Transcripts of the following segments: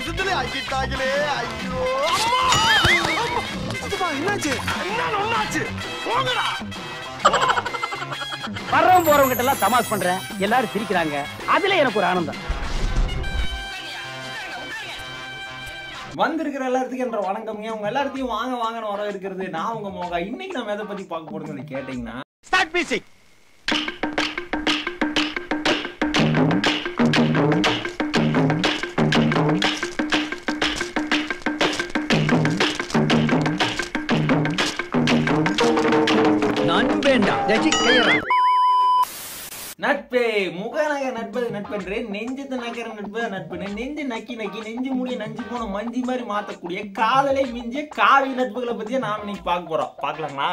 நிமிஷத்துல ஆக்கிட்டாங்களே ஐயோ என்னாச்சு என்ன ஒண்ணாச்சு போங்கடா வர்றவங்க போறவங்க கிட்ட எல்லாம் தமாஸ் பண்றேன் எல்லாரும் சிரிக்கிறாங்க அதுல எனக்கு ஒரு ஆனந்தம் வந்திருக்கிற எல்லாத்துக்கும் என்ற வணக்கம்ங்க உங்க எல்லாத்தையும் வாங்க வாங்கன்னு வர இருக்கிறது நான் உங்க மோகா இன்னைக்கு நம்ம எதை பத்தி பார்க்க போறோம்னு சொல்லி கேட்டீங்கன்னா ஸ்டார்ட் மியூசிக் நட்பே முகநக நட்பது நட்பென்று நெஞ்சத்து நகர நட்பு நட்புன்னு நெஞ்சு நக்கி நக்கி நெஞ்சு முடிய நஞ்சு போன மஞ்சி மாதிரி மாத்தக்கூடிய காதலை மிஞ்சிய காவி நட்புகளை பத்தி நாம இன்னைக்கு பார்க்க போறோம் பார்க்கலாங்களா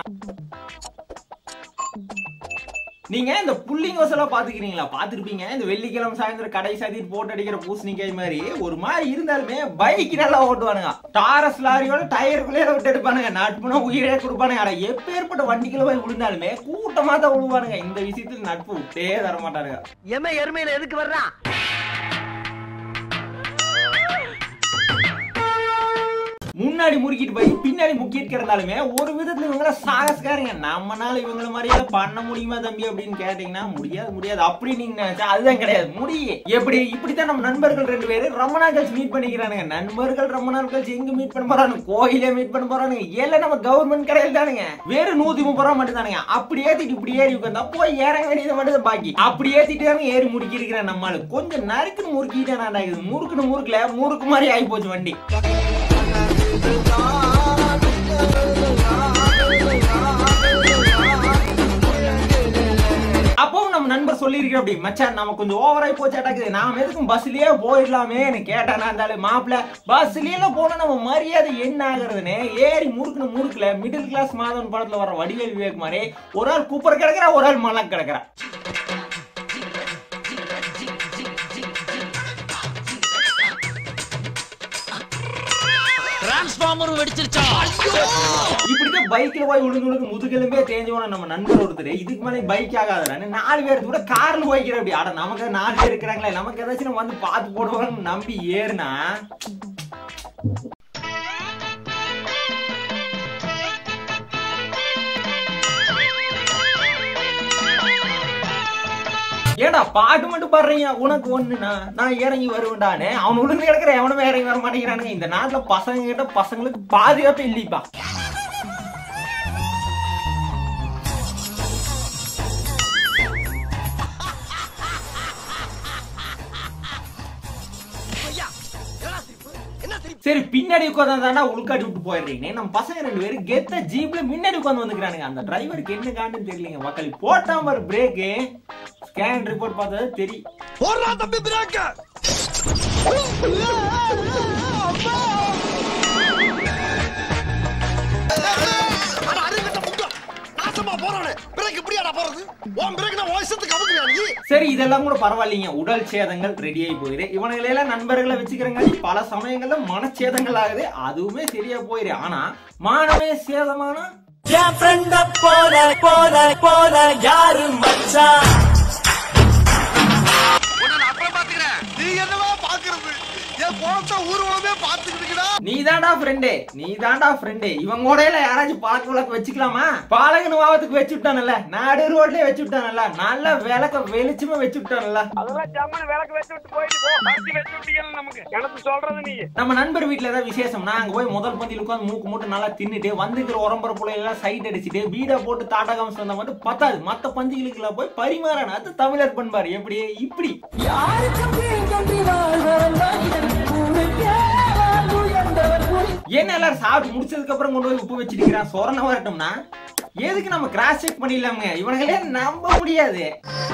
நீங்க இந்த புள்ளிங்கோஸ் எல்லாம் பாத்துக்கிறீங்களா பாத்துருப்பீங்க இந்த வெள்ளிக்கிழமை சாயந்தரம் கடை சாத்திட்டு போட்டு அடிக்கிற பூசணிக்காய் மாதிரி ஒரு மாதிரி இருந்தாலுமே பைக் நல்லா ஓட்டுவானுங்க டாரஸ் லாரியோட டயருக்குள்ளே விட்டு எடுப்பானுங்க நட்புனா உயிரே கொடுப்பானுங்க ஆனா எப்பேற்பட்ட வண்டிக்குள்ள போய் விழுந்தாலுமே கூட்டமா தான் விழுவானுங்க இந்த விஷயத்துல நட்பு விட்டே தர மாட்டானுங்க எம எருமையில எதுக்கு வர்றான் முன்னாடி முறுக்கிட்டு போய் பின்னாடி முக்கிட்டு கிடந்தாலுமே ஒரு விதத்துல இவங்கள சாகசக்காரங்க நம்மனால இவங்கள மாதிரியே பண்ண முடியுமா தம்பி அப்படின்னு கேட்டீங்கன்னா முடியாது முடியாது அப்படி நீங்க நினைச்சா அதுதான் கிடையாது முடியும் எப்படி இப்படித்தான் நம்ம நண்பர்கள் ரெண்டு பேரும் ரொம்ப நாள் கழிச்சு மீட் பண்ணிக்கிறானுங்க நண்பர்கள் ரொம்ப நாள் கழிச்சு எங்க மீட் பண்ண போறானுங்க கோயிலே மீட் பண்ண போறானுங்க எல்லாம் நம்ம கவர்மெண்ட் கடையில் தானுங்க வெறும் நூத்தி முப்பது ரூபா மட்டும் தானுங்க அப்படி ஏத்திட்டு இப்படி ஏறி உட்காந்தா போய் இறங்க வேண்டியது மட்டும் தான் பாக்கி அப்படி ஏத்திட்டு தானே ஏறி முறுக்கி இருக்கிறேன் நம்மளால கொஞ்சம் நறுக்குன்னு முறுக்கிட்டே நான் இது முறுக்குன்னு முறுக்கல முறுக்கு மாதிரி ஆகி போச்சு வண்டி அப்பவும் நம்ம நண்பர் சொல்லியிருக்கிற அப்படி மச்சான் நம்ம கொஞ்சம் ஓவராய் போச்சாட்டாக்குது நாம எதுக்கும் பஸ்லயே போயிடலாமேன்னு கேட்டானா இருந்தாலும் மாப்பிள்ள பஸ்லயே எல்லாம் போனா நம்ம மரியாதை என்ன ஆகுறதுன்னு ஏறி முறுக்குன முறுக்குல மிடில் கிளாஸ் மாதவன் படத்துல வர வடிவேல் விவேக் மாதிரி ஒரு ஆள் கூப்பர் கிடக்குறா ஒரு ஆள் மலக் கிடக்குறா டிரான்ஸ்ஃபார்மர் வெடிச்சிருச்சா இப்படிதான் பைக்ல போய் விழுந்து விழுந்து முதுகெலும்பே தேஞ்சவன நம்ம நண்பர் ஒருத்தர் இதுக்கு மேலே பைக் ஆகாதுன்னு நாலு பேர் கூட கார்ல போய்க்கிற அப்படி அட நமக்கு நாலு பேர் இருக்கிறாங்களே நமக்கு ஏதாச்சும் நம்ம வந்து பார்த்து போடுவாங்கன்னு நம்பி ஏறுனா ஏடா பாட்டு மட்டும் பாடுறீங்க உனக்கு ஒண்ணுனா நான் இறங்கி வருவேன்டானே அவன் உழுந்து கிடக்குற எவனுமே இறங்கி வர மாட்டேங்கிறானுங்க இந்த நாட்டுல பசங்க கிட்ட பசங்களுக்கு பாதுகாப்பு இல்லைப்பா சரி பின்னாடி உட்காந்தாண்டா உள்காட்டி விட்டு போயிடுறீங்க நம்ம பசங்க ரெண்டு பேரும் கெத்த ஜீப்ல முன்னாடி உட்காந்து வந்துக்கிறானுங்க அந்த டிரைவருக்கு என்ன காண்டுன்னு தெரியலங்க மக்கள் போட்டாம ஒரு பிரேக்கு ஸ்கேன் ரிப்போர்ட் பார்த்தது தெரியும் போடுறா தம்பி பிரேக்க நாசமா போறானே பிரேக் இப்படியாடா போறது உன் பிரேக் நான் வயசத்துக்கு அமுக்குறியா நீ சரி இதெல்லாம் கூட பரவாயில்லைங்க உடல் சேதங்கள் ரெடி ஆகி போயிரு இவனுங்களெல்லாம் நண்பர்களை வச்சுக்கிறங்காட்டி பல சமயங்கள்ல மனச்சேதங்கள் ஆகுது அதுவுமே சரியா போயிரு ஆனா மானமே சேதமானா உன்னை நான் அப்புறம் பாத்துக்கிறேன் நீ என்னவா பாக்குறது என் போட்ட ஊர்வலமே பாத்துக்கிட்டுடா நீ தாண்டா ஃப்ரெண்டு நீ தாண்டா ஃப்ரெண்டு இவங்க கூட எல்லாம் யாராச்சும் பழக்க வழக்கு வச்சுக்கலாமா பாலகன் வாவத்துக்கு வச்சு விட்டானல்ல நாடு ரோட்லயே வச்சு விட்டானல்ல நல்ல விளக்க வெளிச்சமா வச்சு விட்டானல்ல அதெல்லாம் ஜம்மனு விளக்கு வச்சு விட்டு போயிட்டு போ அரிசி வச்சு விட்டீங்க நமக்கு எனக்கு சொல்றது நீ நம்ம நண்பர் வீட்ல ஏதாவது விசேஷம்னா அங்க போய் முதல் பந்தியில் உட்காந்து மூக்கு மூட்டு நல்லா தின்னுட்டு வந்துக்கிற உரம்பர புள்ள எல்லாம் சைட் அடிச்சுட்டு வீடை போட்டு தாட்டா காமிச்சு வந்தா மட்டும் பத்தாது மத்த பந்திகளுக்குள்ள போய் பரிமாறணும் அது தமிழர் பண்பாரு எப்படி இப்படி என்ன எல்லாரும் சாப்பிட்டு முடிச்சதுக்கு அப்புறம் கொண்டு போய் உப்பு வச்சிருக்கிறான் சொரண வரட்டும்னா எதுக்கு நம்ம கிராஸ் செக் பண்ணிடலாமுங்க இவனுங்களே நம்ப முடியாது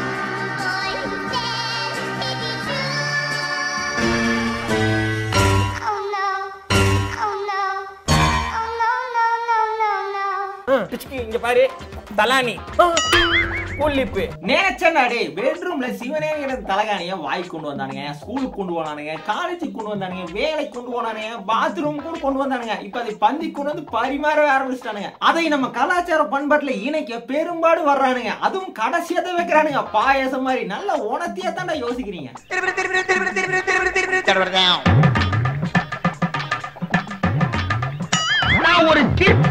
Oh no. Oh no. Oh no, no, no, no, no. இங்க பாரு தலானி புள்ளிப்பு நேச்சண்டா டேய் பெட்ரூம்ல சிவனே எனக்கு தலகாணிய வாய் கொண்டு வந்தானுங்க ஸ்கூலுக்கு கொண்டு போனானுங்க காலேஜுக்கு கொண்டு வந்தானுங்க வேலைக்கு கொண்டு போனானுங்க பாத்ரூம் கூட கொண்டு வந்தானுங்க இப்ப அதை பந்தி கொண்டு வந்து பரிமாற ஆரம்பிச்சிட்டானுங்க அதை நம்ம கலாச்சார பண்பாட்டுல இணைக்க பெரும்பாடு வர்றானுங்க அதுவும் கடைசியா தான் வைக்கிறானுங்க பாயாசம் மாதிரி நல்ல உணர்த்தியா தான்டா யோசிக்கிறீங்க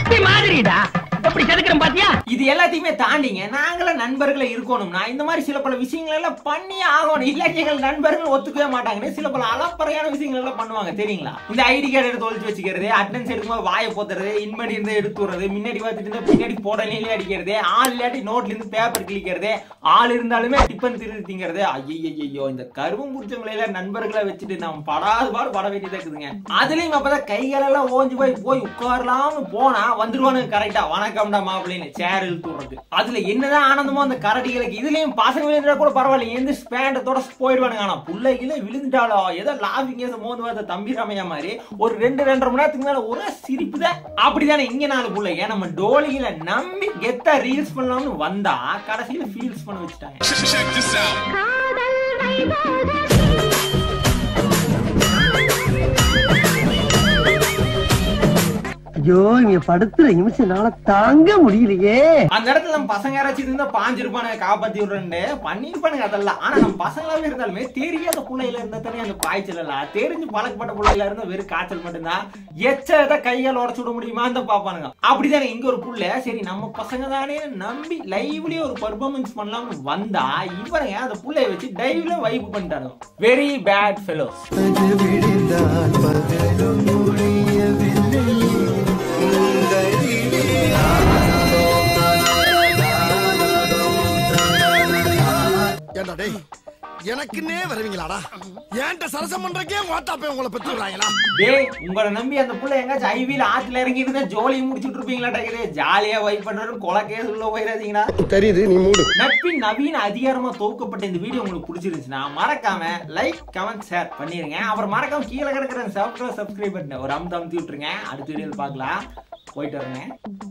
சிப்பி மாதிரிடா எப்படி செதுக்கிறேன் பாத்தியா இது எல்லாத்தையுமே தாண்டிங்க நாங்கள நண்பர்களை இருக்கணும்னா இந்த மாதிரி சில பல விஷயங்கள் எல்லாம் பண்ணி ஆகணும் இல்லாட்டி எங்கள் நண்பர்கள் ஒத்துக்கவே மாட்டாங்கன்னு சில பல அலப்பறையான விஷயங்கள் எல்லாம் பண்ணுவாங்க தெரியுங்களா இந்த ஐடி கார்டு எடுத்து ஒழிச்சு வச்சுக்கிறது அட்டன்ஸ் எடுக்கும்போது வாயை போத்துறது இன்மடி இருந்து எடுத்து விடுறது முன்னாடி பார்த்துட்டு இருந்தா பின்னாடி போடலையிலே அடிக்கிறது ஆள் இல்லாட்டி நோட்ல இருந்து பேப்பர் கிழிக்கிறது ஆள் இருந்தாலுமே டிப்பன் திரு திங்கிறது ஐயோ இந்த கருவம் முடிச்சவங்களை எல்லாம் நண்பர்களை வச்சுட்டு நம்ம படாது பாடு பட வேண்டியதா இருக்குதுங்க அதுலயும் அப்பதான் கைகளெல்லாம் ஓஞ்சு போய் போய் உட்காரலாம்னு போனா வந்துருவானுங்க கரெக்டா வணக்கம்டா மாப்பிள்ளைன்னு சேர் இழுத்து விடுறது அதுல என்னதான் ஆனந்தமோ அந்த கரடிகளுக்கு இதுலயும் பசங்க விழுந்துட்டா கூட பரவாயில்ல எந்த ஸ்பேண்டத்தோட போயிடுவானுங்க ஆனா பிள்ளைகள விழுந்துட்டாலோ ஏதோ லாபிங் ஏதோ மோந்து பார்த்த தம்பி ராமையா மாதிரி ஒரு ரெண்டு ரெண்டரை மணி நேரத்துக்கு மேல ஒரே சிரிப்பு தான் அப்படிதானே இங்க நாலு பிள்ளைங்க நம்ம டோலிகளை நம்பி கெத்தா ரீல்ஸ் பண்ணலாம்னு வந்தா கடைசியில ஃபீல்ஸ் பண்ண வச்சுட்டாங்க காதல் வைபோகத்தில் ஐயோ இங்க படுத்துற நிமிஷம்னால தாங்க முடியலையே அந்த இடத்துல நம்ம பசங்க யாராச்சும் இருந்தா பாஞ்சிருப்பானுங்க காப்பாத்தி விடுறேன்னு பண்ணிருப்பானுங்க அதெல்லாம் ஆனா நம்ம பசங்களாவே இருந்தாலுமே தெரியாத பிள்ளையில இருந்தா தானே அந்த காய்ச்சல் எல்லாம் தெரிஞ்சு பழக்கப்பட்ட பிள்ளையில இருந்தா வெறும் காய்ச்சல் மட்டும்தான் எச்ச கையால் உடச்சு விட முடியுமான்னு தான் பாப்பானுங்க அப்படிதானே இங்க ஒரு புள்ள சரி நம்ம பசங்க தானே நம்பி லைவ்லயே ஒரு பர்ஃபார்மன்ஸ் பண்ணலாம்னு வந்தா இவனுங்க அந்த புள்ளைய வச்சு டைவ்ல வைப் பண்ணிட்டானுங்க வெரி பேட் ஃபெலோஸ் ஏண்டா டேய் எனக்குன்னே வருவீங்களாடா ஏன்ட்ட சரசம் பண்றக்கே வாட்டாப்பே உங்களை பெற்று விடுறாங்களா டேய் உங்களை நம்பி அந்த புள்ள எங்காச்சும் ஐவில ஆத்துல இறங்கி இருந்தா ஜோலி முடிச்சுட்டு இருப்பீங்களாட்டா ஜாலியா வைப் பண்றதுன்னு கொலை கேஸ் உள்ள போயிடாதீங்கடா தெரியுது நீ மூடு நட்பின் நவீன அதிகாரமா தொகுக்கப்பட்ட இந்த வீடியோ உங்களுக்கு பிடிச்சிருந்துச்சுன்னா மறக்காம லைக் கமெண்ட் ஷேர் பண்ணிருங்க அப்புறம் மறக்காம கீழே கிடக்குற சப்ஸ்கிரைப் சப்ஸ்கிரைப் பண்ண ஒரு அமுத்து அமுத்தி விட்டுருங்க அடுத்த வீடியோவில் பார்க்கலாம் போயிட்டு வரேங்க